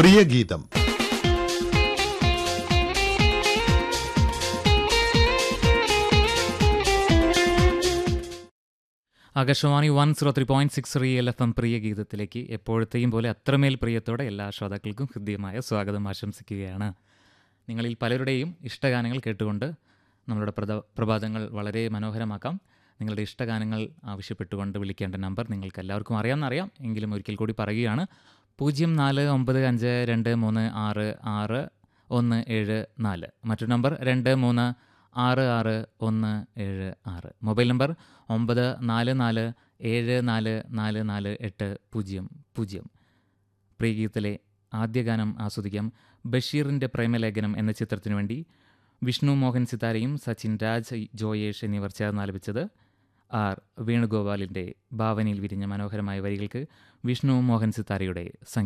പ്രിയഗീതം Akashvani one zero three point six real F M പ്രിയ ഗീതത്തിലേക്ക് എപ്പോഴത്തെയും പോലെ അത്രമേൽ പ്രിയത്തോടെ എല്ലാ ശ്രോതാക്കൾക്കും ഹൃദ്യമായ സ്വാഗതം ആശംസിക്കുകയാണ് നിങ്ങളിൽ പലരുടെയും ഇഷ്ടഗാനങ്ങൾ കേട്ടുകൊണ്ട് നമ്മളുടെ പ്രത പ്രഭാതങ്ങൾ വളരെ മനോഹരമാക്കാം നിങ്ങളുടെ ഇഷ്ടഗാനങ്ങൾ ആവശ്യപ്പെട്ടുകൊണ്ട് വിളിക്കേണ്ട നമ്പർ നിങ്ങൾക്ക് എല്ലാവർക്കും അറിയാമെന്നറിയാം എങ്കിലും ഒരിക്കൽ കൂടി പറയുകയാണ് പൂജ്യം നാല് ഒമ്പത് അഞ്ച് രണ്ട് മൂന്ന് ആറ് ആറ് ഒന്ന് ഏഴ് നാല് മറ്റൊരു നമ്പർ രണ്ട് മൂന്ന് ആറ് ആറ് ഒന്ന് ഏഴ് ആറ് മൊബൈൽ നമ്പർ ഒമ്പത് നാല് നാല് ഏഴ് നാല് നാല് നാല് എട്ട് പൂജ്യം പൂജ്യം പ്രിയഗീതത്തിലെ ആദ്യ ഗാനം ആസ്വദിക്കാം ബഷീറിൻ്റെ പ്രേമലേഖനം എന്ന ചിത്രത്തിനു വേണ്ടി വിഷ്ണു മോഹൻ സിതാരയും സച്ചിൻ രാജ് ജോയേഷ് എന്നിവർ ചേർന്ന് ആലപിച്ചത് ആർ വേണുഗോപാലിൻ്റെ ഭാവനയിൽ വിരിഞ്ഞ മനോഹരമായ വരികൾക്ക് വിഷ്ണു മോഹൻ സിതാരയുടെ സംഗീതം